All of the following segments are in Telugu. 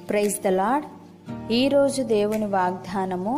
ప్రైజ్ ద లాడ్ ఈరోజు దేవుని వాగ్దానము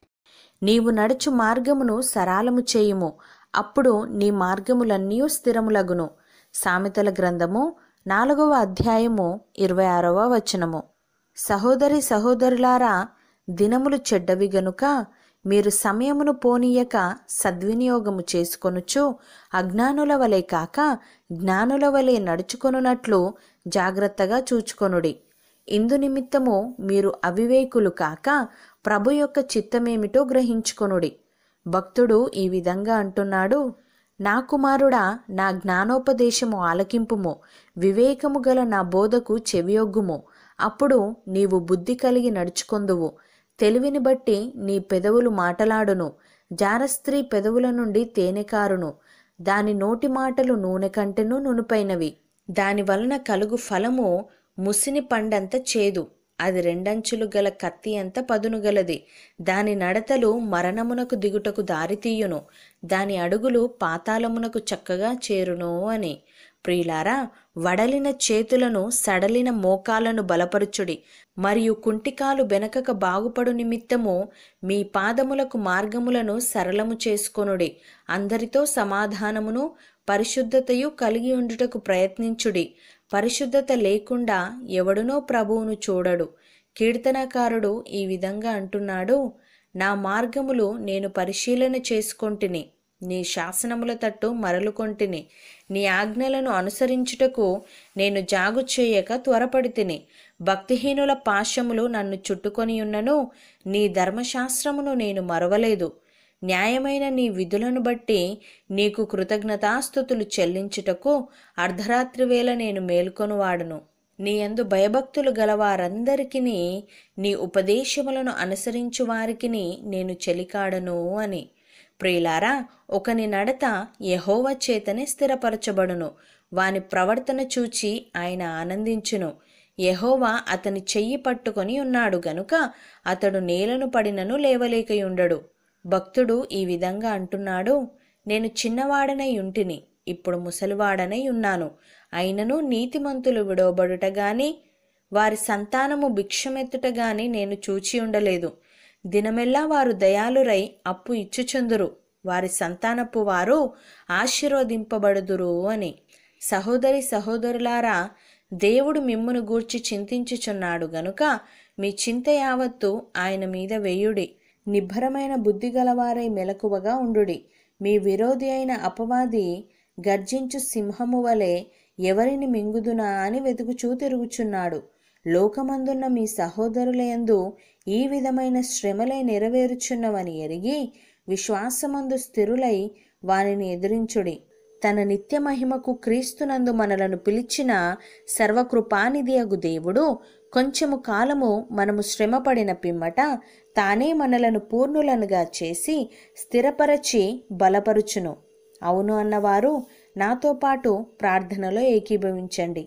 నీవు నడుచు మార్గమును సరాలము చేయుము అప్పుడు నీ మార్గములన్నీ స్థిరములగును సామెతల గ్రంథము నాలుగవ అధ్యాయము ఇరవై ఆరవ వచనము సహోదరి సహోదరులారా దినములు చెడ్డవి గనుక మీరు సమయమును పోనీయక సద్వినియోగము చేసుకొనుచు అజ్ఞానుల వలె కాక జ్ఞానుల వలె నడుచుకొనున్నట్లు జాగ్రత్తగా చూచుకొనుడి ఇందు నిమిత్తము మీరు అవివేకులు కాక ప్రభు యొక్క చిత్తమేమిటో గ్రహించుకొనుడి భక్తుడు ఈ విధంగా అంటున్నాడు నా కుమారుడా నా జ్ఞానోపదేశము ఆలకింపుము వివేకము గల నా బోధకు చెవియొగ్గుము అప్పుడు నీవు బుద్ధి కలిగి నడుచుకొందువు తెలివిని బట్టి నీ పెదవులు మాటలాడును జారస్త్రీ పెదవుల నుండి తేనెకారును దాని నోటి మాటలు నూనె కంటెను నునుపైనవి దాని వలన కలుగు ఫలము ముసిని పండంత చేదు అది రెండంచులు గల కత్తి అంత పదును గలది దాని నడతలు మరణమునకు దిగుటకు దారితీయును దాని అడుగులు పాతాళమునకు చక్కగా చేరును అని ప్రియులారా వడలిన చేతులను సడలిన మోకాలను బలపరుచుడి మరియు కుంటికాలు వెనకక బాగుపడు నిమిత్తము మీ పాదములకు మార్గములను సరళము చేసుకొనుడి అందరితో సమాధానమును పరిశుద్ధతయు కలిగి ఉండుటకు ప్రయత్నించుడి పరిశుద్ధత లేకుండా ఎవడునో ప్రభువును చూడడు కీర్తనకారుడు ఈ విధంగా అంటున్నాడు నా మార్గములు నేను పరిశీలన చేసుకొంటిని నీ శాసనముల తట్టు మరలుకొంటిని నీ ఆజ్ఞలను అనుసరించుటకు నేను జాగు చేయక త్వరపడి తిని భక్తిహీనుల పాశములు నన్ను చుట్టుకొని ఉన్నను నీ ధర్మశాస్త్రమును నేను మరవలేదు న్యాయమైన నీ విధులను బట్టి నీకు కృతజ్ఞతాస్థుతులు చెల్లించుటకు అర్ధరాత్రి వేళ నేను మేల్కొనువాడును నీ యందు భయభక్తులు గలవారందరికీ నీ ఉపదేశములను అనుసరించు వారికి నేను చెలికాడను అని ప్రియులారా ఒకని నడత యహోవ చేతనే స్థిరపరచబడును వాని ప్రవర్తన చూచి ఆయన ఆనందించును యహోవా అతని చెయ్యి పట్టుకొని ఉన్నాడు గనుక అతడు నేలను పడినను లేవలేకయుండడు భక్తుడు ఈ విధంగా అంటున్నాడు నేను చిన్నవాడనై ఉంటిని ఇప్పుడు ముసలివాడనై ఉన్నాను అయినను నీతిమంతులు విడవబడుట గాని వారి సంతానము భిక్షమెత్తుట గాని నేను చూచి ఉండలేదు దినమెల్లా వారు దయాలురై అప్పు ఇచ్చుచుందురు వారి సంతానపు వారు ఆశీర్వదింపబడుదురు అని సహోదరి సహోదరులారా దేవుడు మిమ్మును గూర్చి చింతించుచున్నాడు గనుక మీ చింత యావత్తు ఆయన మీద వేయుడి నిబ్బరమైన బుద్ధి గలవారై మెలకువగా ఉండుడి మీ విరోధి అయిన అపవాది గర్జించు సింహము వలె ఎవరిని మింగుదునా అని వెతుకుచూ తిరుగుచున్నాడు లోకమందున్న మీ సహోదరులయందు ఈ విధమైన శ్రమలై నెరవేరుచున్నవని ఎరిగి విశ్వాసమందు స్థిరులై వానిని ఎదిరించుడి తన నిత్య మహిమకు క్రీస్తునందు మనలను పిలిచిన సర్వకృపానిధి అగు దేవుడు కొంచెము కాలము మనము శ్రమపడిన పిమ్మట తానే మనలను పూర్ణులనుగా చేసి స్థిరపరచి బలపరుచును అవును అన్నవారు నాతో పాటు ప్రార్థనలో ఏకీభవించండి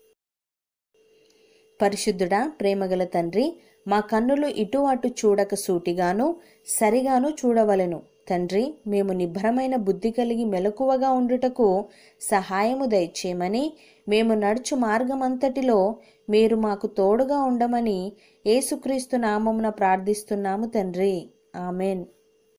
పరిశుద్ధుడా ప్రేమగల తండ్రి మా కన్నులు ఇటు అటు చూడక సూటిగాను సరిగాను చూడవలెను తండ్రి మేము నిబ్బరమైన బుద్ధి కలిగి మెలకువగా ఉండుటకు సహాయము దయచేయమని మేము నడుచు మార్గమంతటిలో మీరు మాకు తోడుగా ఉండమని యేసుక్రీస్తు నామమున ప్రార్థిస్తున్నాము తండ్రి ఆమెన్